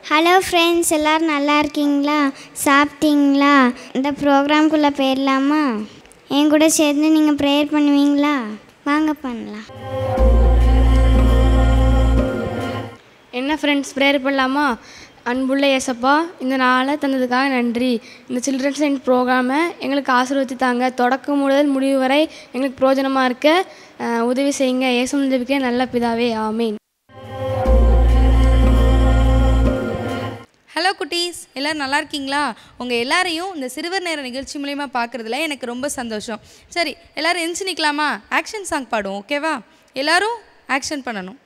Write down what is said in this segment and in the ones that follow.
Hello friends எல்லோரும் நல்லா இருக்கீங்களா சாப்பிட்டீங்களா இந்த ப்ரோக்ராம்குள்ளே போயிடலாமா என் கூட சேர்ந்து நீங்கள் ப்ரேயர் பண்ணுவீங்களா வாங்க பண்ணலாம் என்ன ஃப்ரெண்ட்ஸ் ப்ரேயர் பண்ணலாமா அன்புள்ள ஏசப்பா இந்த நாளை தந்ததுக்காக நன்றி இந்த சில்ட்ரன்ஸ் அண்ட் ப்ரோக்ராமை எங்களுக்கு ஆசீர்வதித்து தாங்க தொடக்கம் முதல் முடிவு வரை எங்களுக்கு பிரயோஜனமாக இருக்க அஹ், உதவி செய்யுங்க ஏசம் ஜெபிக்க நல்ல பிதாவே ஆமீன் ஹலோ குட்டீஸ் எல்லோரும் நல்லா இருக்கீங்களா உங்கள் எல்லாரையும் இந்த சிறுவர் நேர நிகழ்ச்சி மூலயமா பார்க்குறதுல எனக்கு ரொம்ப சந்தோஷம் சரி எல்லாரும் எந்திச்சு நிற்கலாமா ஆக்ஷன் சாங் பாடுவோம் ஓகேவா எல்லாரும் ஆக்ஷன் பண்ணணும்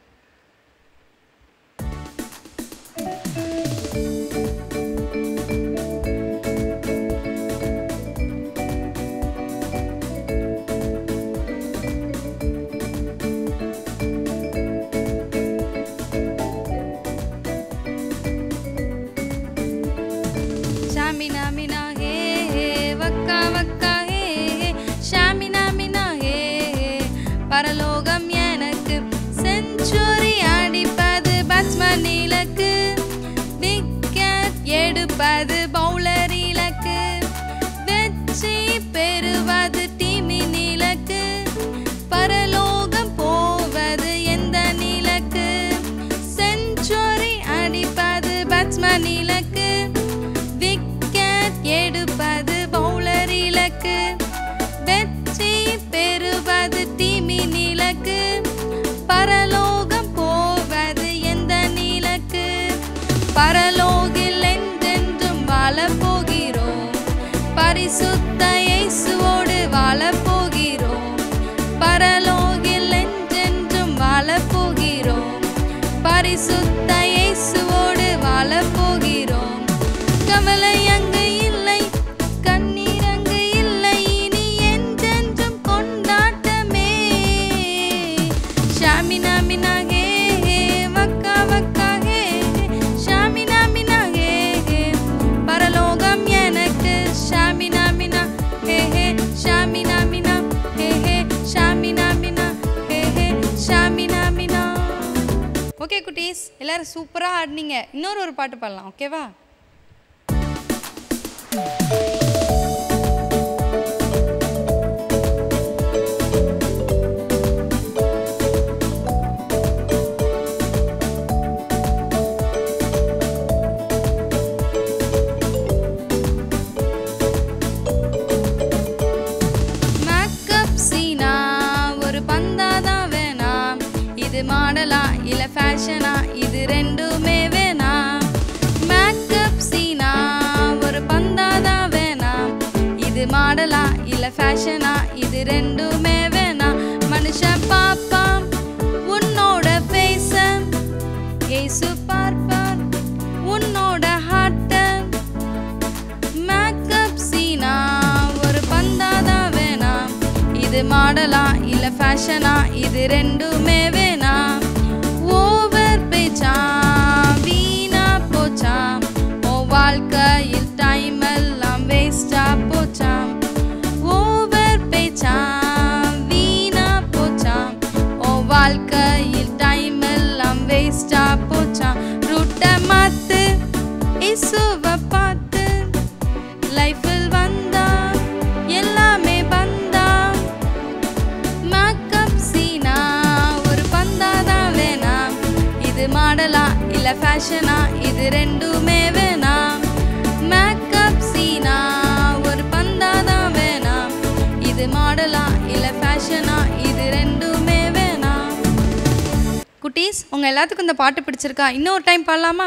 ஷாமினா மினா ஹே ஹே வக்கா வக்கா ஹே ஹே ஷாமினா மினா ஹே ஹே பரலோகம் எனக்கு செஞ்சுரி அடிப்பது பேட்ஸ்மேன் இலக்கு விக்கெட் எடுப்பது பவுலர் இலக்கு வெற்றி பெறுவது டீமின் இலக்கு பரலோகம் போவது எந்த நிலக்கு செஞ்சுரி அடிப்பது பேட்ஸ்மேன் இலக்கு விக்கெட் எடுப்பது பவுலர் இலக்கு வெற்றி பெறுவது டீமின் இலக்கு பரலோகம் போவது எந்த நிலக்கு பரலோகில் என்றென்றும் வாழப் போகிறோம் பரிசுத்த இயேசுவோடு வாழப் போகிறோம் பரலோகில் என்றென்றும் வாழப் போகிறோம் பரிசுத்த இயேசுவோடு வாழப் போகிறோம் கவலை அங்கு இல்லை கண்ணீர் அங்கு இல்லை இனி என்றென்றும் கொண்டாட்டமே ஷாமினா மினா ஹே ஹே வக்கா வக்கா ஹே ஹே ஷாமினா மினா ஹே ஹே பரலோகம் எனக்கு ஷாமினா மினா ஹே ஹே ஷாமினா மினா ஹே ஹே ஷாமினா மினா ஹே ஹே ஷாமினா மினா ஓகே குட்டீஸ் எல்லாரும் சூப்பராக ஆடினீங்க இன்னொரு ஒரு பாட்டு பாடலாம் ஓகேவா மேக்கப் சீனா ஒரு பந்தாதான் வேணாம் இது மாடலா இல்ல ஃபேஷனா இது ரெண்டுமே வேணாம் மேக்கப் சீனா ஒரு பந்தாதான் வேணாம் இது மாடலா இல்ல ஃபேஷனா இது ரெண்டுமே வேணாம் மனுஷன் பாப்பான் உன்னோட ஃபேஸ ஏசு பார்ப்பார் உன்னோட ஹார்ட்ட மேக்கப் சீனா ஒரு பந்தாதான் வேணாம் இது மாடலா இல்ல ஃபேஷனா இது ரெண்டுமே வேணாம் ஓவர் பேச்சா வீணா போச்சாம் ஓ வாழ்க்கையில் டைம் எல்லாம் வேஸ்டா போச்சாம் ஓவர் பேச்சா வீணா போச்சாம் ஓ வாழ்க்கையில் டைம் எல்லாம் வேஸ்டா போச்சாம் ரூட்டை மாத்து இசுவை பார்த்து லைஃபில் வந்தா எல்லாமே பந்தா மேக்கப் சீனா ஒரு பந்தாதான் வேணாம் இது மாடலா இல்ல ஃபேஷனா இது ரெண்டுமே வேணாம் மேக்கப் சீனா ஒரு பந்தாதான் வேணாம் இது மாடலா இல்ல ஃபேஷனா இது ரெண்டுமே வேணாம் குட்டீஸ் உங்க எல்லாத்துக்கும் இந்த பாட்டு பிடிச்சிருக்கா இன்னொரு டைம் பாடலாமா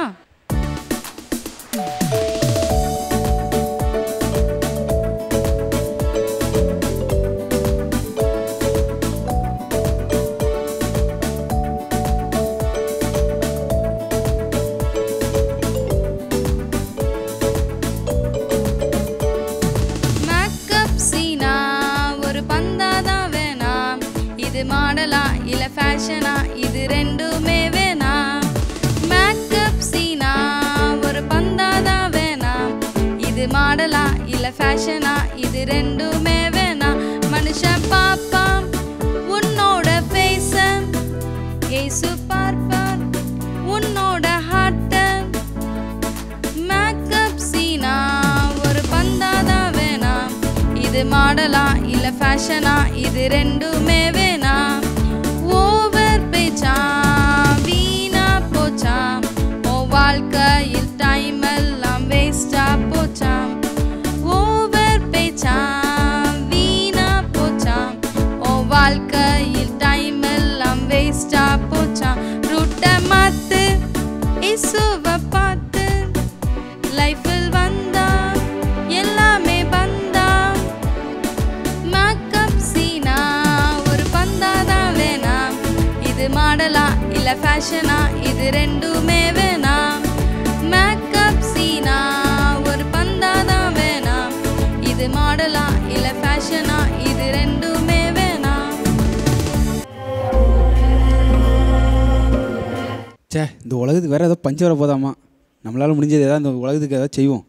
மேக்கப் சீனா ஒரு பந்தாதான் வேணாம் இது மாடலா இல்ல ஃபேஷனா இது ரெண்டுமே வேணாம் மேக்கப் சீனா ஒரு பந்தாதான் வேணாம் ஃபேஷனா இது ரெண்டுமே வேணாம் ஓவர் பேச்சாம் வீணா போச்சாம் ஓ வாழ்க்கையில் டைம் எல்லாம் வேஸ்டா போச்சாம் ஓவர் பேச்சாம் வீணா போச்சாம் ஓ வாழ்க்கையில் டைம் எல்லாம் வேஸ்டா போச்சாம் ரூட்டை மாத்து இசுவை பார்த்து லைஃபில் வந்தா எல்லாமே பந்தா மேக்கப் சீனா ஒரு பந்தாதான் வேணாம் இது மாடலா இல்ல ஃபேஷனா இது ரெண்டுமே வேணாம் மேக்கப் சீனா ஒரு பந்தாதான் வேணாம் இது மாடலா இல்ல ஃபேஷனா இது ரெண்டுமே வேணாம் ச்சே இந்த உலகத்துக்கு வேறு ஏதோ பஞ்சம் வர போதாமா நம்மளால் முடிஞ்சது ஏதாவது இந்த உலகத்துக்கு ஏதாவது செய்வோம்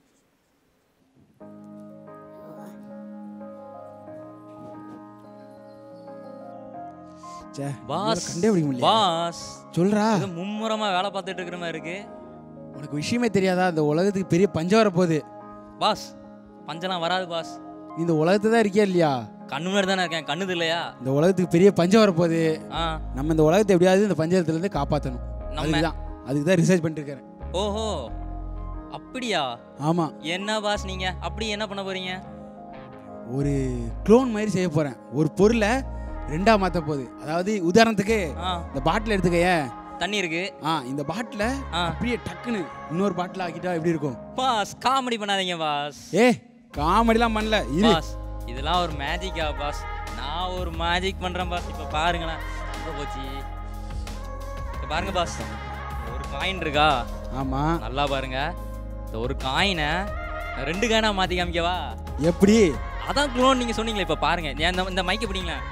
ச்சே பாஸ் கண்டே பிடிக்க முடியல பாஸ் சொல்றா இது மும்முரமா வேலை பார்த்துட்டு இருக்கிற மாதிரி இருக்கு உனக்கு விஷயமே தெரியாதா இந்த உலகத்துக்கு பெரிய பஞ்சம் வர போகுது பாஸ் பஞ்சம்லாம் வராது பாஸ் நீ இந்த உலகத்தை தான் இருக்கியா இல்லையா கண்ணு முன்னாடி தானே இருக்கேன் கண்ணுது இல்லையா இந்த உலகத்துக்கு பெரிய பஞ்சம் வர போகுது ஆ நம்ம இந்த உலகத்தை எப்படியாவது இந்த பஞ்சத்துலேருந்து காப்பாற்றணும் நம்ம- அதுக்கு தான் அதுக்கு தான் ரிசர்ச் பண்ணிட்டு இருக்கிறேன் ஓஹோ அப்படியா ஆமாம் என்ன பாஸ் நீங்க அப்படி என்ன பண்ண போறீங்க ஒரு க்ளோன் மாதிரி செய்ய போகிறேன் ஒரு பொருளை ரெண்டா மாற்ற போகுது அதாவது உதாரணத்துக்கு ஆ இந்த பாட்டில் எடுத்துக்கயேன் தண்ணி இருக்கு ஆ இந்த பாட்டில் ஆ அப்படியே டக்குன்னு இன்னொரு பாட்டில் ஆக்கிட்டா எப்படி இருக்கும் பாஸ் காமெடி பண்ணாதீங்க பாஸ் ஏ காமெடிலாம் பண்ணல இரு பாஸ் இதெல்லாம் ஒரு மேஜிக்கா பாஸ் நான் ஒரு மேஜிக் பண்றேன் பாஸ் இப்போ பாருங்களேன் எங்க போச்சு இப்ப பாருங்க பாஸ் ஒரு காயின் இருக்கா ஆமாம் நல்லா பாருங்க இந்த ஒரு காயினை ரெண்டு காயினா மாத்தி காமிக்கவா எப்படி அதான் க்ளோன் நீங்க சொன்னீங்களே இப்ப பாருங்க ஏன் இந்த இந்த மைக்க பிடிங்களேன்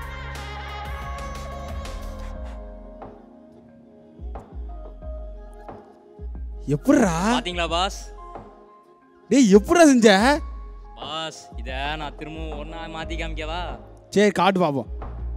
எப்படிடா பாத்தீங்களா பாஸ் டேய் எப்படிடா செஞ்ச பாஸ் இத நான் திரும்பவும் ஒண்ணா மாத்தி காமிக்கவா சரி காட்டு பார்ப்போம்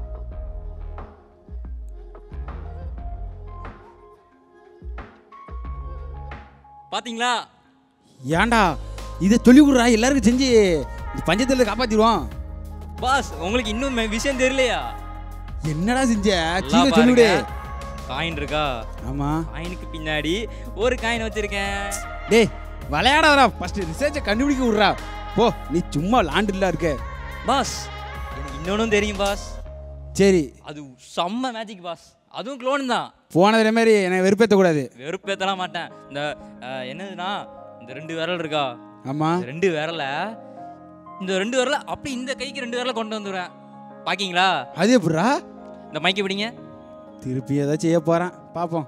பாத்தீங்களா ஏன்டா இதை சொல்லி கொடுறா எல்லாருக்கும் செஞ்சு இந்த பஞ்சத்தில் காப்பாற்றிடுவோம் பாஸ் உங்களுக்கு இன்னும் மெ- விஷயம் தெரியலையா என்னடா செஞ்ச நல்லா சீக்கிரம் சொல்லிவிடு பாருங்க. காயின் இருக்கா ஆமாம் காயினுக்கு பின்னாடி ஒரு காயின் வச்சிருக்கேன் டேய் விளையாடாதடா ஃபர்ஸ்ட் ரிசர்ச்சை கண்டுபிடிக்க விட்றா போ நீ சும்மா லாண்டுலாம் இருக்க பாஸ் எனக்கு இன்னொன்னும் தெரியும் பாஸ் சரி அது செம்ம மேஜிக் பாஸ் அதுவும் க்ளோன் தான் போனதுல மாதிரி என்னை வெறுப்பேற்றக்கூடாது வெறுப்பேத்தலாம் மாட்டேன் இந்த அஹ், என்னதுன்னா இந்த ரெண்டு விரல் இருக்கா ஆமாம் இந்த ரெண்டு விரல இந்த ரெண்டு விரல அப்படி இந்த கைக்கு ரெண்டு விரல கொண்டு வந்துடுவேன் பாக்கீங்களா அது எப்படிடா இந்த மைக்கு பிடிங்க திருப்பி ஏதாவது செய்ய போகிறேன் பார்ப்போம்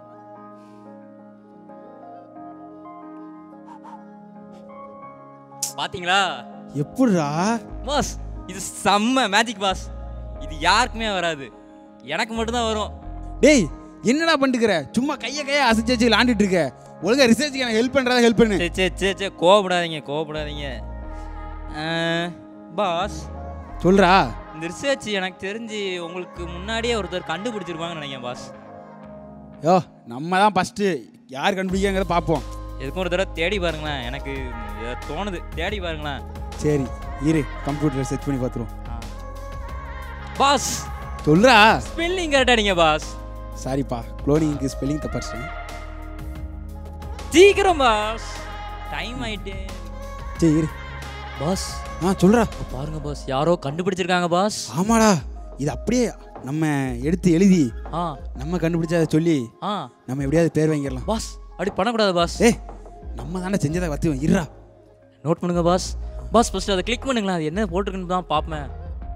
பாத்தீங்களா எப்படிடா பாஸ் இது செம்ம மேஜிக் பாஸ் இது யாருக்குமே வராது எனக்கு மட்டும்தான் வரும் டேய் என்னடா பண்ணிட்டுக்கிற சும்மா கையை கையை அசைச்சு வச்சு விளாண்டுட்டு இருக்க ஒழுங்கா ரிசர்ச்சுக்கு எனக்கு ஹெல்ப் பண்ணுறதா ஹெல்ப் பண்ணு சே சே சே சே கோவப்படாதீங்க கோவப்படாதீங்க அஹ், பாஸ் சொல்றா இந்த ரிசர்ச் எனக்கு தெரிஞ்சு உங்களுக்கு முன்னாடியே ஒருத்தர் கண்டுபிடிச்சிருப்பாங்கன்னு நினைக்கிறேன் பாஸ் யோ நம்ம தான் ஃபஸ்ட்டு யார் கண்டுபிடிக்காங்கிறத பார்ப்போம் எதுக்கும் ஒரு தடவை தேடி பாருங்களேன் எனக்கு ஏதோ தோணுது தேடி பாருங்களேன் சரி இரு கம்ப்யூட்டரில் செர்ச் பண்ணி பார்த்துருவோம் பாஸ் சொல்றா ஸ்பெல்லிங் கரெக்டாக நீங்கள் பாஸ் சாரிப்பா குளோனிங்க்கு ஸ்பெல்லிங் தப்பாச்சிட்டேன் சீக்கிரம் பாஸ் டைம் ஆயிட்டு சரி இரு பாஸ் ஆ சொல்றா பாருங்க பாஸ் யாரோ கண்டுபிடிச்சிருக்காங்க பாஸ் ஆமாடா இது அப்படியே நம்ம எடுத்து எழுதி ஆ நம்ம கண்டுபிடிச்சா அதை சொல்லி ஆ நம்ம எப்படியாவது பேர் வாங்கிடலாம் பாஸ் அப்படி பண்ணக்கூடாது பாஸ் ஏய் நம்ம தானே செஞ்சதை வத்துவோம் இருடா நோட் பண்ணுங்க பாஸ் பாஸ் ஃபர்ஸ்ட் அதை கிளிக் பண்ணுங்களேன் அது என்ன போட்டிருக்குன்னு தான் பார்ப்பேன்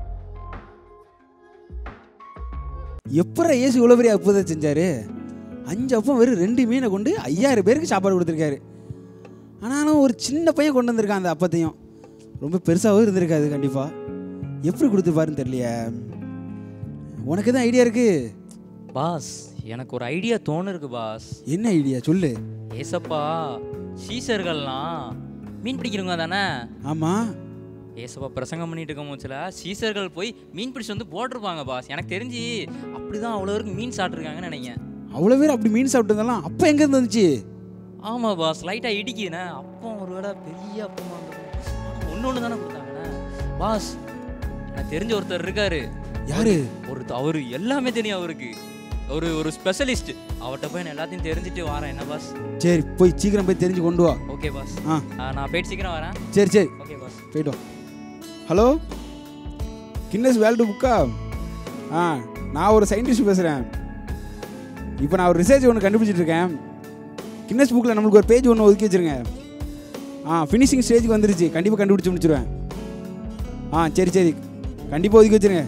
எப்படா ஏசு இவ்வளோ பெரிய அற்புதத்தை செஞ்சாரு அஞ்சு அப்பம் வெறும் ரெண்டு மீனை கொண்டு ஐயாயிரம் பேருக்கு சாப்பாடு கொடுத்துருக்காரு ஆனாலும் ஒரு சின்ன பையன் கொண்டு வந்திருக்கான் அந்த அப்பத்தையும் ரொம்ப பெருசாகவும் இருந்திருக்காது கண்டிப்பாக எப்படி கொடுத்துருப்பாருன்னு தெரியலையே உனக்கு எதுவும் ஐடியா இருக்கு பாஸ் எனக்கு ஒரு ஐடியா தோணுருக்கு பாஸ் என்ன ஐடியா சொல்லு ஏசப்பா சீசர்கள்லாம் மீன் பிடிக்கிறவங்க தானே ஆமாம் ஏசப்பா பிரசங்கம் பண்ணிட்டு இருக்கும் போச்சுல சீசர்கள் போய் மீன் பிடிச்சி வந்து போட்டிருப்பாங்க பாஸ் எனக்கு தெரிஞ்சு அப்படிதான் அவ்வளோ பேருக்கு மீன் சாப்பிட்ருக்காங்கன்னு நினைக்கிறேன் அவ்வளோ பேர் அப்படி மீன் சாப்பிட்டு இருந்தாலும் அப்போ எங்கேருந்து வந்துச்சு ஆமாம் பாஸ் லைட்டாக இடிக்குதுண்ணே அப்போ ஒரு வேளை பெரிய அப்பமா ஒன்று ஒன்று தானே கொடுத்தாங்கண்ணே பாஸ் எனக்கு தெரிஞ்ச ஒருத்தர் இருக்காரு யாரு ஒரு அவரு எல்லாமே தெரியும் அவருக்கு ஒரு ஒரு ஸ்பெஷலிஸ்ட் அவர்கிட்ட போய் நான் எல்லாத்தையும் தெரிஞ்சுட்டு வரேன் என்ன பாஸ் சரி போய் சீக்கிரம் போய் தெரிஞ்சு கொண்டு வா ஓகே பாஸ் ஆ நான் போயிட்டு சீக்கிரம் வரேன் சரி சரி ஓகே பாஸ் போயிட்டு வா ஹலோ கின்னஸ் வேர்ல்டு புக்கா ஆ நான் ஒரு சயின்டிஸ்ட் பேசுகிறேன் இப்போ நான் ஒரு ரிசர்ச் ஒன்று கண்டுபிடிச்சிட்டு இருக்கேன் கின்னஸ் புக்கில் நம்மளுக்கு ஒரு பேஜ் ஒன்று ஒதுக்கி வச்சிருங்க ஆ ஃபினிஷிங் ஸ்டேஜுக்கு வந்துருச்சு கண்டிப்பாக கண்டுபிடிச்சி முடிச்சிருவேன் ஆ சரி சரி கண்டிப்பாக ஒதுக்கி வச்சிருங்க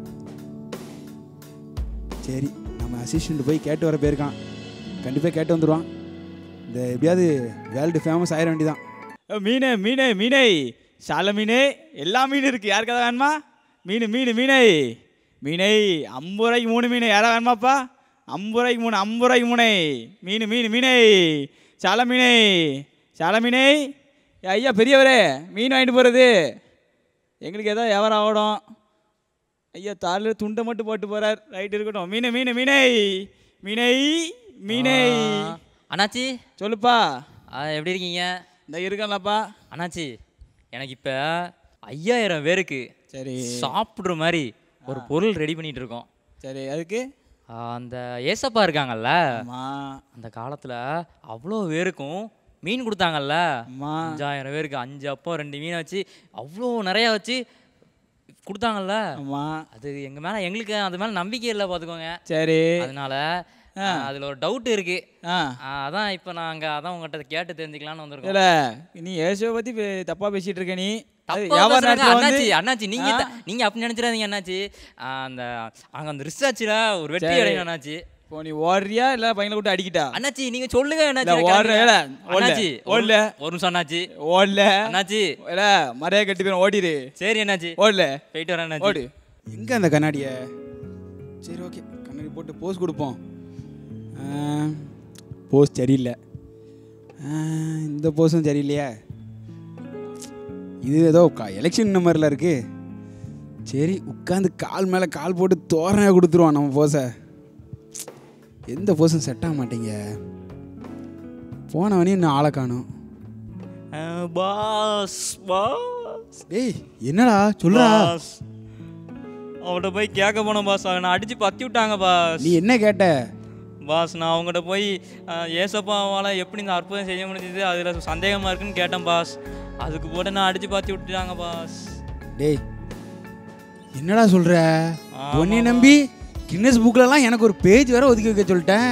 சரி நம்ம அசிஸ்டண்ட் போய் கேட்டு வர போயிருக்கான் கண்டிப்பாக கேட்டு வந்துடுவான் இந்த எப்படியாவது வேர்ல்டு ஃபேமஸ் ஆயிட வேண்டியதான் மீன் மீன் மீனை சால மீன் எல்லா மீன் இருக்குது யாருக்காவது வேணுமா மீன் மீன் மீனை மீனை ஐம்பது ரூபாய்க்கு மூணு மீன் யாராவது வேணுமாப்பா ஐம்பது ரூபாய்க்கு மூணு ஐம்பது ரூபாய்க்கு மூணை மீன் மீன் மீனை சால மீனை சால மீனை ஏ, ஐயா பெரியவரே மீன் வாங்கிட்டு போகிறது எங்களுக்கு ஏதோ வியாபாரம் ஆகணும் ஐயா தாளில் துண்டை மட்டும் போட்டு போகிறார் ரைட் இருக்கட்டும் மீன் மீன் மீனை மீனை மீனை ஆ, அண்ணாச்சி சொல்லுப்பா ஆ, எப்படி இருக்கீங்க இந்த இருக்கலாம்ப்பா அண்ணாச்சி எனக்கு இப்போ ஐயாயிரம் பேருக்கு சரி சாப்பிட்ற மாதிரி ஒரு பொருள் ரெடி பண்ணிட்டு இருக்கோம் சரி அதுக்கு ஆ, அந்த ஏசப்பா இருக்காங்கல்ல அம்மா அந்த காலத்தில் அவ்வளோ பேருக்கும் மீன் கொடுத்தாங்கல்ல அம்மா அஞ்சாயிரம் பேருக்கு அஞ்சு அப்போ ரெண்டு மீனை வச்சு அவ்வளோ நிறையா வச்சு கொடுத்தாங்கல்ல அம்மா அது எங்கள் மேலே எங்களுக்கு அது மேலே நம்பிக்கை இல்லை பார்த்துக்கோங்க சரி அதனால அதில் ஒரு டவுட் இருக்கு ஆ ஆ, அதான் இப்போ நாங்கள் அதான் உங்கள்கிட்ட கேட்டு தெரிஞ்சுக்கலாம்னு வந்திருக்கோம் இல்ல நீ ஏசுவை பத்தி பே- தப்பா பேசிட்டு இருக்க நீ அது தப்பா வியாபார பேசுறாங்க. நேரத்துல அண்ணாச்சி வந்து அண்ணாச்சி நீங்க ஆ? த- நீங்க அப்படி நினைச்சிடாதீங்க அண்ணாச்சி ஆ, அந்த அங்க அந்த ரிசர்ச்ல ஒரு வெற்றி சரி. அடையணும் அண்ணாச்சி இப்போ நீ ஓடுறியா இல்ல பையனை விட்டு அடிக்கிட்டா அண்ணாச்சி நீங்க சொல்லுங்க அண்ணாச்சி இல்ல, நான் ஓடுற கேட்கிறேன். வேலை. ஓடல. அண்ணாச்சி ஒரு- ஓடல. ஒரு நிமிஷம் அண்ணாச்சி ஓடல அண்ணாச்சி இல்ல மறைய கட்டி போய் ஓடிடு சரி அண்ணாச்சி ஓடல போயிட்டு வரேன் அண்ணாச்சி ஓடு எங்கே அந்த கண்ணாடியை சரி ஓகே கண்ணாடி போட்டு போஸ் கொடுப்போம் போஸ் சரியில்லை ஆ, இந்த போஸும் சரியில்லையா இது ஏதோ எலெக்ஷன் நம்பரில் இருக்கு சரி உட்காந்து கால் மேலே கால் போட்டு தோரணையாக கொடுத்துருவோம் நம்ம போஸை எந்த போஸும் செட் ஆக மாட்டேங்க போனவனே இன்னும் ஆளை காணும் ஆ, பாஸ் பாஸ் டேய் என்னடா சொல்றா பாஸ் அவன்கிட்ட போய் கேட்க போனோம் பாஸ் அவனை அடிச்சு பத்தி விட்டாங்க பாஸ் நீ என்ன கேட்ட பாஸ் நான் அவங்ககிட்ட போய் ஆ, ஏசப்பாவால் எப்படி இந்த அற்புதம் செய்ய முடிஞ்சது அதில் சந்தேகமாக இருக்குன்னு கேட்டேன் பாஸ் அதுக்கு போட்டு நான் அடிச்சு பார்த்து விட்டுட்டாங்க பாஸ் டேய் என்னடா சொல்ற ஆமா, உன்னை நம்பி கின்னஸ் புக்லலாம் எனக்கு ஒரு பேஜ் வேற ஒதுக்கி வைக்க சொல்லிட்டேன்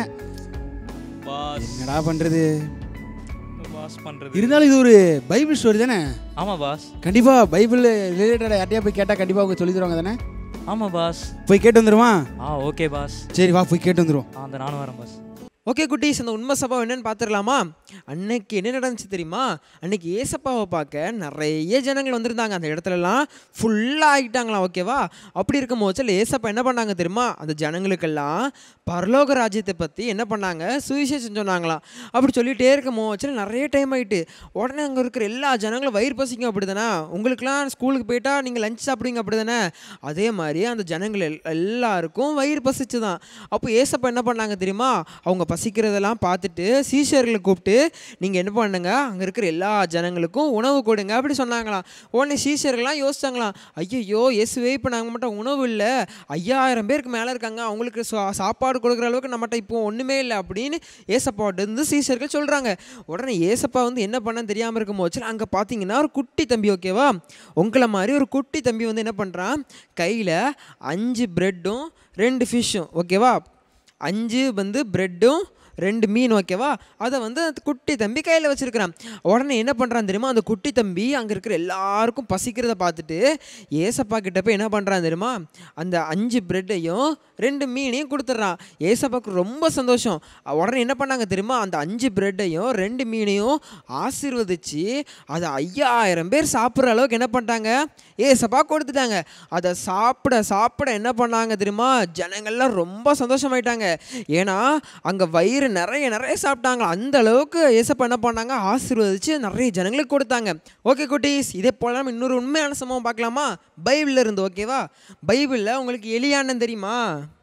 பாஸ் என்னடா பண்றது பாஸ் பண்ணுறது இருந்தாலும் இது ஒரு பைபிள் ஸ்டோரி தானே ஆமாம் பாஸ் கண்டிப்பா பைபிள் ரிலேட்டடாக யார்ட்டையா போய் கேட்டால் கண்டிப்பாக அவங்க சொல்லி தருவாங்க தானே ஆமாம் பாஸ் போய் கேட்டு வந்துருமா ஆ ஓகே பாஸ் சரி வா போய் கேட்டு வந்துருவோம் ஆ அந்த நானும் வரேன் பாஸ் ஓகே குட்டீஸ் அந்த உண்மை சம்பவம் என்னன்னு பார்த்துடலாமா அன்னைக்கு என்ன நடந்துச்சு தெரியுமா அன்னைக்கு ஏசப்பாவை பார்க்க நிறைய ஜனங்கள் வந்திருந்தாங்க அந்த இடத்துலலாம் ஃபுல்லாக ஆகிட்டாங்களாம் ஓகேவா அப்படி இருக்கும் போச்சில் ஏசப்பா என்ன பண்ணாங்க தெரியுமா அந்த ஜனங்களுக்கெல்லாம் பரலோக ராஜ்யத்தை பற்றி என்ன பண்ணாங்க சுவிசேஷம் சொன்னாங்களாம் அப்படி சொல்லிகிட்டே இருக்கும் போச்சில் நிறைய டைம் ஆகிட்டு உடனே அங்கே இருக்கிற எல்லா ஜனங்களும் வயிறு பசிக்கும் அப்படி தானே உங்களுக்குலாம் ஸ்கூலுக்கு போயிட்டா நீங்கள் லஞ்ச் சாப்பிடுவீங்க அப்படி தானே அதே மாதிரி அந்த ஜனங்கள் எல்- எல்லாருக்கும் வயிறு பசிச்சு தான் அப்போ ஏசப்பா என்ன பண்ணாங்க தெரியுமா அவங்க பசிக்கிறதெல்லாம் பார்த்துட்டு சீஷர்களை கூப்பிட்டு நீங்கள் என்ன பண்ணுங்க அங்கே இருக்கிற எல்லா ஜனங்களுக்கும் உணவு கொடுங்க அப்படி சொன்னாங்களாம் உடனே சீஷர்கள்லாம் யோசிச்சாங்களாம் ஐயோ இயேசுவே இப்போ நாங்கள் மட்டும் உணவு இல்லை ஐயாயிரம் பேருக்கு மேலே இருக்காங்க அவங்களுக்கு சா- சாப்பாடு கொடுக்குற அளவுக்கு நம்மகிட்ட இப்போ ஒன்றுமே இல்லை அப்படின்னு ஏசப்பாட்ட இருந்து சீஷர்கள் சொல்கிறாங்க உடனே ஏசப்பா வந்து என்ன பண்ண தெரியாமல் இருக்கும் போச்சு அங்கே பார்த்தீங்கன்னா ஒரு குட்டி தம்பி ஓகேவா உங்களை மாதிரி ஒரு குட்டி தம்பி வந்து என்ன பண்ணுறான் கையில் அஞ்சு ப்ரெட்டும் ரெண்டு ஃபிஷ்ஷும் ஓகேவா அஞ்சு வந்து ப்ரெட்டும் ரெண்டு மீன் ஓகேவா அதை வந்து அந்த குட்டி தம்பி கையில் வச்சிருக்கிறான் உடனே என்ன பண்ணுறான் தெரியுமா அந்த குட்டி தம்பி அங்கே இருக்கிற எல்லாருக்கும் பசிக்கிறத பார்த்துட்டு ஏசப்பா கிட்ட போய் என்ன பண்ணுறான் தெரியுமா அந்த அஞ்சு ப்ரெட்டையும் ரெண்டு மீனையும் கொடுத்துட்றான் ஏசப்பாவுக்கு ரொம்ப சந்தோஷம் உடனே என்ன பண்ணாங்க தெரியுமா அந்த அஞ்சு ப்ரெட்டையும் ரெண்டு மீனையும் ஆசீர்வதிச்சு அதை ஐயாயிரம் பேர் சாப்பிட்ற அளவுக்கு என்ன பண்ணிட்டாங்க ஏசப்பா கொடுத்துட்டாங்க அதை சாப்பிட சாப்பிட என்ன பண்ணாங்க தெரியுமா ஜனங்கள்லாம் ரொம்ப சந்தோஷமாயிட்டாங்க ஏன்னா அங்கே வயிறு நிறைய நிறைய சாப்பிட்டாங்க அந்த அளவுக்கு ஏசப்பா என்ன பண்ணாங்க ஆசீர்வதிச்சு நிறைய ஜனங்களுக்கு கொடுத்தாங்க ஓகே குட்டீஸ் இதே போல நம்ம இன்னொரு உண்மையான சம்பவம் பார்க்கலாமா பைபிளில் இருந்து ஓகேவா பைபிளில் உங்களுக்கு எலியானன் தெரியுமா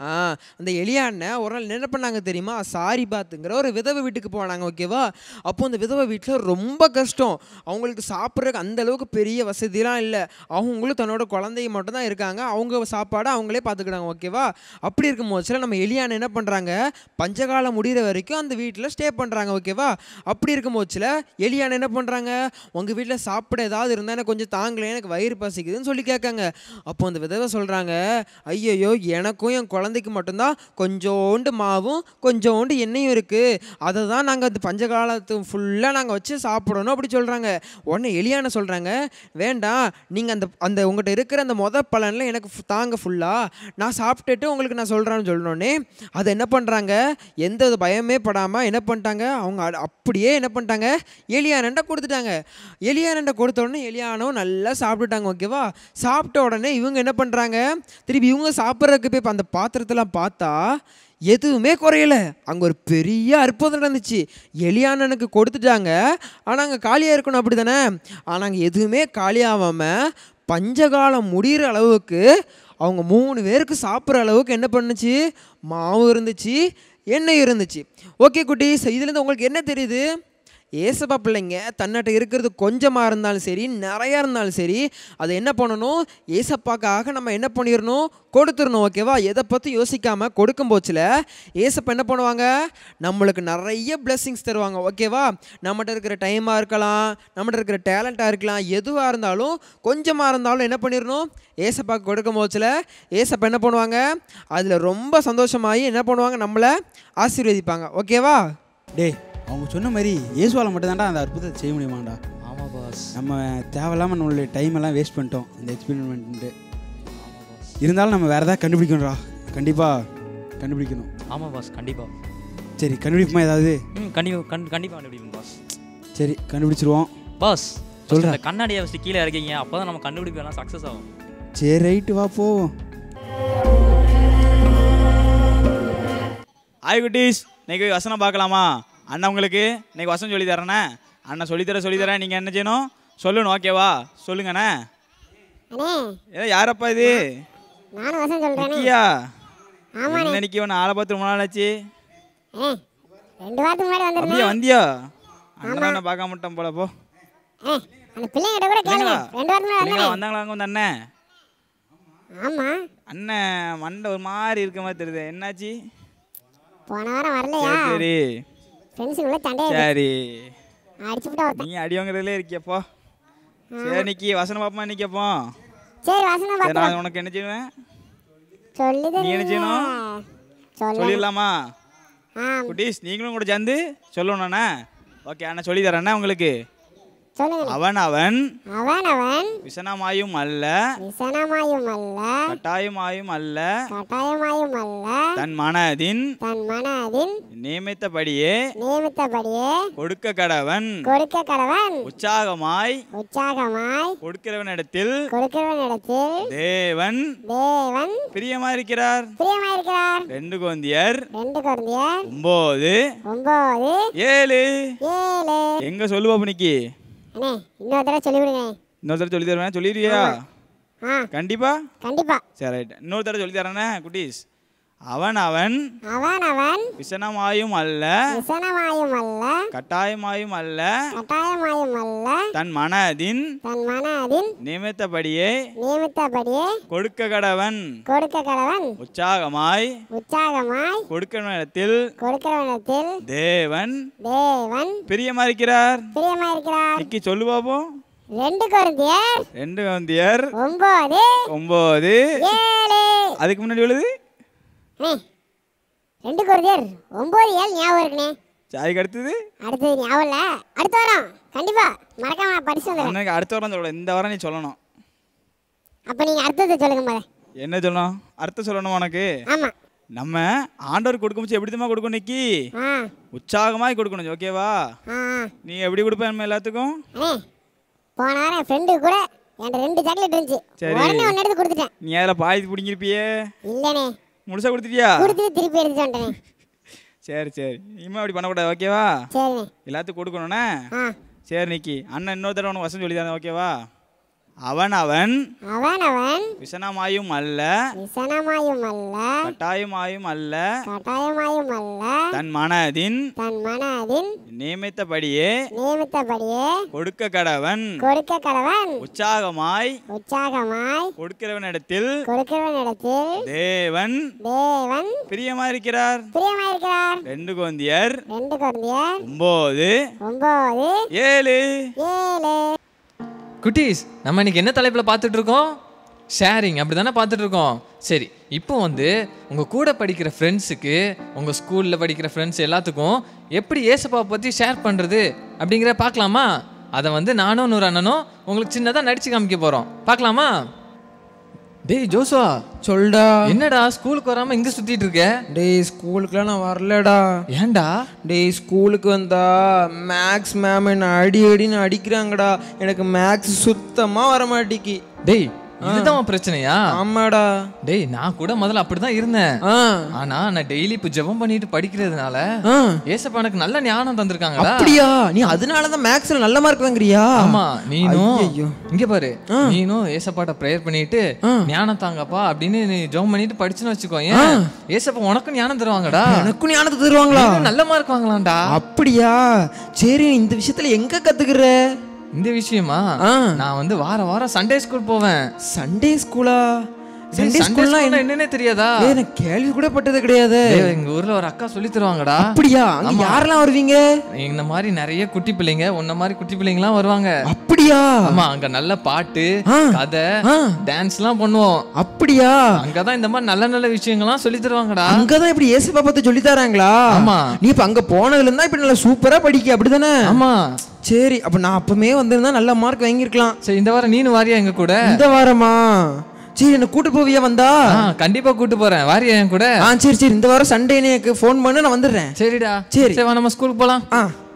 ஆ அந்த எலியா அண்ணன் ஒரு நாள் என்ன பண்ணாங்க தெரியுமா சாரி பாத்துங்கிற ஒரு விதவை வீட்டுக்கு போனாங்க ஓகேவா அப்போ அந்த விதவை வீட்டில் ரொம்ப கஷ்டம் அவங்களுக்கு சாப்பிட்றதுக்கு அந்த அளவுக்கு பெரிய வசதிலாம் இல்லை அவங்களும் தன்னோட குழந்தைய மட்டும் தான் இருக்காங்க அவங்க சாப்பாடை அவங்களே பார்த்துக்கிட்டாங்க ஓகேவா அப்படி இருக்கும் போச்சுல நம்ம எலியான் என்ன பண்ணுறாங்க பஞ்சகாலம் முடிகிற வரைக்கும் அந்த வீட்டில் ஸ்டே பண்ணுறாங்க ஓகேவா அப்படி இருக்கும் போச்சுல எலியான் என்ன பண்ணுறாங்க உங்கள் வீட்டில் சாப்பிட ஏதாவது இருந்தால் எனக்கு கொஞ்சம் தாங்களே எனக்கு வயிறு பசிக்குதுன்னு சொல்லி கேட்காங்க அப்போ அந்த விதவை சொல்கிறாங்க ஐயையோ எனக்கும் என் குழந்தைக்கு மட்டும்தான் கொஞ்சோண்டு மாவும் கொஞ்சோண்டு எண்ணெயும் இருக்குது அதை தான் நாங்கள் அந்த பஞ்சகாலத்து ஃபுல்லாக நாங்கள் வச்சு சாப்பிடணும் அப்படி சொல்கிறாங்க உடனே எலியான சொல்கிறாங்க வேண்டாம் நீங்கள் அந்த அந்த உங்கள்கிட்ட இருக்கிற அந்த மொத பலனில் எனக்கு ஃபு- தாங்க ஃபுல்லாக நான் சாப்பிட்டுட்டு உங்களுக்கு நான் சொல்கிறேன்னு சொல்லணுன்னே அதை என்ன பண்ணுறாங்க எந்த ஒரு பயமே படாமல் என்ன பண்ணிட்டாங்க அவங்க அ- அப்படியே என்ன பண்ணிட்டாங்க எலியானண்டை கொடுத்துட்டாங்க எலியானண்டை கொடுத்த உடனே எலியானவும் நல்லா சாப்பிட்டுட்டாங்க ஓகேவா சாப்பிட்ட உடனே இவங்க என்ன பண்ணுறாங்க திருப்பி இவங்க சாப்பிட்றதுக்கு போய் இப்ப அந்த பாத்திரத்தெல்லாம் பார்த்தா எதுவுமே குறையல அங்கே ஒரு பெரிய அற்புதம் நடந்துச்சு எலியானனுக்கு கொடுத்துட்டாங்க ஆனால் அங்கே காலியாக இருக்கணும் அப்படி தானே ஆனால் அங்கே எதுவுமே காலியாகாமல் பஞ்சகாலம் முடிகிற அளவுக்கு அவங்க மூணு பேருக்கு சாப்பிட்ற அளவுக்கு என்ன பண்ணுச்சு மாவு இருந்துச்சு எண்ணெய் இருந்துச்சு ஓகே குட்டீஸ் இதுலேருந்து உங்களுக்கு என்ன தெரியுது ஏசப்பா பிள்ளைங்க தன்னிட்ட இருக்கிறது கொஞ்சமாக இருந்தாலும் சரி நிறையா இருந்தாலும் சரி அதை என்ன பண்ணணும் ஏசப்பாக்காக நம்ம என்ன பண்ணிடணும் கொடுத்துடணும் ஓகேவா எதை பற்றி யோசிக்காமல் கொடுக்கும் போச்சில் ஏசப்பா என்ன பண்ணுவாங்க நம்மளுக்கு நிறைய blessings தருவாங்க ஓகேவா நம்மகிட்ட இருக்கிற டைமாக இருக்கலாம் நம்மகிட்ட இருக்கிற டேலண்ட்டாக இருக்கலாம் எதுவாக இருந்தாலும் கொஞ்சமாக இருந்தாலும் என்ன பண்ணிடணும் ஏசப்பாக்கு கொடுக்கும் போச்சில் ஏசப்பா என்ன பண்ணுவாங்க அதில் ரொம்ப சந்தோஷமாகி என்ன பண்ணுவாங்க நம்மளை ஆசீர்வதிப்பாங்க ஓகேவா டேய் அவங்க சொன்ன மாதிரி இயேசுவால மட்டும்தான்டா அந்த அற்புதத்தை செய்ய முடியுமாடா ஆமாம் பாஸ் நம்ம தேவையில்லாமல் நம்மளுடைய டைம் எல்லாம் வேஸ்ட் பண்ணிட்டோம் இந்த எக்ஸ்பெரிமெண்ட்டு இருந்தாலும் நம்ம வேறு ஏதாவது கண்டுபிடிக்கணும்டா கண்டிப்பாக கண்டுபிடிக்கணும் ஆமாம் பாஸ் கண்டிப்பாக சரி கண்டுபிடிப்போமா ஏதாவது ம் கண்டிப்பாக கண் கண்டிப்பாக கண்டுபிடிப்போம் பாஸ் சரி கண்டுபிடிச்சிருவோம் பாஸ் சொல்றா. இந்த கண்ணாடியை ஃபஸ்ட்டு கீழே இறக்கிங்க அப்போ தான் நம்ம கண்டுபிடிப்பெல்லாம் சக்ஸஸ் ஆகும் சரி ரைட்டு வா போவோம் ஹாய் குட்டீஸ் இன்னைக்கு வசனம் பார்க்கலாமா அண்ணன் உங்களுக்கு இன்னைக்கு வசனம் சொல்லி தரேனே அண்ணன் சொல்லித்தர சொல்லித்தரேன் நீங்கள் என்ன செய்யணும் சொல்லணும் ஓகேவா சொல்லுங்கண்ணே அண்ணே ஏ யாரப்பா இது நானும் வசம் சொல்கிறேனே நிக்கியா என்ன நிக்கி ஒன்று ஆளை பார்த்து ரொம்ப நாள் ஆச்சு ஏ ரெண்டு வாரத்துக்கு முன்னாடி அப்படியே வந்திருந்தேன் வந்தியா அண்ணன் என்ன பார்க்க மாட்டோம் போல போ ஏ அந்த பிள்ளைங்கிட்ட கூட கேளுங்க பிள்ளைங்களா? ரெண்டு வாரத்துக்கு முன்னாடி பிள்ளைங்களா வந்தேனே வந்தாங்களா அங்கே வந்து அண்ணன் ஆமாம் அண்ணன் மண்டை ஒரு மாதிரி இருக்க மாதிரி தெரியுது என்னாச்சு போன வாரம் வரலையா சரி சரி ஃப்ரெண்ட்ஸுக்குள்ள சண்டையை சரி அடிச்சு விட்டா ஒருத்தன் நீ அடி வாங்குறதுலே இருக்கியப்போ சரி நிக்கி வசனம் பாப்பமா நிக்கப்போ சரி வாசனை சரி பார்த்து நான் உனக்கு என்ன செய்வேன் சொல்லி நீ என்ன செய்யணும்? சொல்ல சொல்லிடலாமா ஆ குட்டீஸ் நீங்களும் கூட சேர்ந்து சொல்லணும்ண்ணே ஓகே அண்ணா சொல்லி தரேண்ணே உங்களுக்கு சொல்லுங்க அவன் அவன் அவன் அவன் விசனமாயும் அல்ல விசனமாயும் அல்ல கட்டாயமாயும் அல்ல கட்டாயமாயும் அல்ல தன் மனதின் தன் மனதின் நியமித்தபடியே நியமித்தபடியே கொடுக்க கடவன் கொடுக்க கடவன் உற்சாகமாய் உற்சாகமாய் கொடுக்கிறவனிடத்தில் கொடுக்கிறவனிடத்தில் தேவன் தேவன் பிரியமா இருக்கிறார் பிரியமாயிருக்கிறார் ரெண்டு குழந்தையர் ரெண்டு குழந்தையர் ஒன்பது ஒன்பது ஏழு ஏழு எங்க சொல்லுவா இன்னைக்கு அண்ணே இன்னொரு தடவை சொல்லிவிடுங்க இன்னொரு தடவை சொல்லி தருவேன் சொல்லிடுவியா ஆ கண்டிப்பா கண்டிப்பா சரி ரைட் இன்னொரு தடவை சொல்லி தரேனே குட்டீஸ் அவன் அவன் அவன் அவன் விசனமாயும் அல்ல விசனமாயும் அல்ல கட்டாயமாயும் அல்ல கட்டாயமாயும் அல்ல தன் மனதின் தன் மனதின் நியமித்தபடியே நியமித்தபடியே கொடுக்க கடவன் கொடுக்க கடவன் உற்சாகமாய் உற்சாகமாய் கொடுக்கிறவனிடத்தில் கொடுக்கிறவனிடத்தில் தேவன் தேவன் பிரியமா இருக்கிறார் பிரியமாயிருக்கிறார் நிக்கி சொல்லு பாப்போம் ரெண்டு குழந்தையர் ரெண்டு குழந்தையர் ஒன்பது ஒன்பது ஏழு அதுக்கு முன்னாடி உள்ளது அண்ணே ரெண்டு குழந்தையர் ஒன்பது ஏழு ஞாபகம் இருக்குண்ணே அதுக்கு அடுத்தது அடுத்தது ஞாபகம் இல்லை அடுத்த வாரம் கண்டிப்பா மறக்காம நான் படிச்சு வந்துடுறேன் அண்ணனுக்கு அடுத்த வாரம் சொல்ல இந்த வாரம் நீ சொல்லணும் அப்போ நீங்கள் அடுத்தது சொல்லுங்க முதல்ல என்ன சொல்லணும் அர்த்தம் சொல்லணும் உனக்கு ஆமாம் நம்ம ஆண்டவர் கொடுக்கும்போது எப்படி தெரியுமா கொடுக்கணும் நிக்கி ஆ உற்சாகமாய் கொடுக்கணும் ஓகேவா ஆ ஆ. நீ எப்படி கொடுப்ப நம்ம எல்லாத்துக்கும் அண்ணே போன வாரம் என் ஃப்ரெண்டு கூட என்கிட்ட ரெண்டு சாக்லேட் இருந்துச்சு சரி. உடனே ஒன்று எடுத்து கொடுத்துட்டேன் நீ அதில் பாதி பிடிங்கிருப்பியே இல்லைண்ணே முழுசா கொடுத்துட்டியா கொடுத்துட்டு திருப்பி எடுத்துட்டு வந்துட்டேனே சரி சரி இனிமே அப்படி பண்ணக்கூடாது ஓகேவா சரிண்ணே எல்லாத்துக்கும் கொடுக்கணுண்ணே ஆ சரி நிக்கி அண்ணன் இன்னொரு தடவை உனக்கு வசம் சொல்லி தரேன் ஓகேவா அவன் அவன் அவனவன் விசனமாயும் அல்ல விசனமாயும் அல்ல கட்டாயமாயும் அல்ல கட்டாயமாயும் அல்ல தன் மனதின் தன் மனதின் நியமித்தபடியே நியமித்தபடியே கொடுக்க கடவன் கொடுக்க கடவன் உற்சாகமாய் உற்சாகமாய் கொடுக்கிறவனிடத்தில் கொடுக்கிறவனிடத்தில் தேவன் தேவன் பிரியமாயிருக்கிறார் பிரியமாயிருக்கிறார் ரெண்டு கொந்தியர் ரெண்டு குழந்தையர் ஒன்பது ஒன்பது ஏழு ஏழு குட்டீஸ் நம்ம இன்னைக்கு என்ன தலைப்பில் பார்த்துட்டு இருக்கோம் ஷேரிங் அப்படி தானே பார்த்துட்டு இருக்கோம் சரி இப்போ வந்து உங்கள் கூட படிக்கிற ஃப்ரெண்ட்ஸுக்கு உங்கள் ஸ்கூலில் படிக்கிற ஃப்ரெண்ட்ஸ் எல்லாத்துக்கும் எப்படி ஏசப்பாவை பற்றி ஷேர் பண்ணுறது அப்படிங்கிற பார்க்கலாமா அதை வந்து நானும் நூறு அண்ணனும் உங்களுக்கு சின்னதாக நடிச்சு காமிக்க போகிறோம் பார்க்கலாமா டேய் ஜோசுவா சொல்டா என்னடா ஸ்கூலுக்கு வராமல் இங்கே சுற்றிட்டு இருக்க டேய் ஸ்கூலுக்குலாம் நான் வரலடா ஏன்டா டேய் ஸ்கூலுக்கு வந்தா மேக்ஸ் மேம் என்ன அடி அடின்னு அடிக்கிறாங்கடா எனக்கு மேக்ஸ் சுத்தமா வர மாட்டேங்கி டேய் இதுதான் உன் பிரச்சனையா ஆமாடா டேய் நான் கூட முதல்ல அப்படிதான் இருந்தேன் ஆ ஆனா நான் டெய்லி இப்போ ஜெபம் பண்ணிட்டு படிக்கிறதுனால ஆ. ஏசப்பா எனக்கு நல்ல ஞானம் தந்திருக்காங்கடா அப்படியா நீ அதனால தான் மேக்ஸ்ல நல்ல மார்க் வாங்குறியா ஆமா நீனும் ஐயையோ. இங்க பாரு நீனும் ஏசப்பாட்ட ப்ரேயர் பண்ணிட்டு ஞானம் தாங்கப்பா அப்படின்னு நீ ஜெபம் பண்ணிட்டு படிச்சுன்னு வச்சுக்கோ ஏன் ஏசப்பா உனக்கும் ஞானம் தருவாங்கடா எனக்கும் ஞானத்தை தருவாங்களா நீனும் நல்ல மார்க் வாங்கலாம்டா அப்படியா சரி நீ இந்த விஷயத்துல எங்க கத்துக்கிற இந்த விஷயமா ஆ. நான் வந்து வார வாரம் சண்டே ஸ்கூல் போவேன் சண்டே ஸ்கூலா சண்டே சண்டே ஸ்கூல்னா ஸ்கூல்னா என்னன்னே தெரியாதா ஏய், எனக்கு கேள்வி கூட பட்டது கிடையாது டேய், எங்க ஊர்ல ஒரு அக்கா சொல்லி தருவாங்கடா அப்படியா அங்க யாரெல்லாம் வருவீங்க இந்த மாதிரி நிறைய குட்டி பிள்ளைங்க உன்ன மாதிரி குட்டி பிள்ளைங்கலாம் வருவாங்க அப்படியா ஆமா அங்க நல்ல பாட்டு ஆ. கதை ஆ. டான்ஸ்லாம் பண்ணுவோம் அப்படியா அங்கதான் இந்த மாதிரி நல்ல நல்ல விஷயங்கள்லாம் சொல்லி தருவாங்கடா அங்கதான் இப்படி ஏசப்பா பார்த்து சொல்லி தராங்களா ஆமா. நீ இப்ப அங்க போனதுல இருந்தா இப்ப நல்லா சூப்பரா படிக்க அப்படிதானே ஆமா சரி அப்ப நான் அப்பமே வந்திருந்தா நல்ல மார்க் வாங்கியிருக்கலாம் சரி இந்த வாரம் நீனு வாரியா எங்க கூட இந்த வாரமா சரி என்ன கூட்டு போவியா வந்தா ஆ, கண்டிப்பா கூட்டு போறேன் வாரியா என் கூட ஆ சரி சரி இந்த வாரம் சண்டே எனக்கு ஃபோன் பண்ணு நான் வந்துடுறேன் சரிடா சரி. சரி வா நம்ம ஸ்கூலுக்கு போலாம் ஆ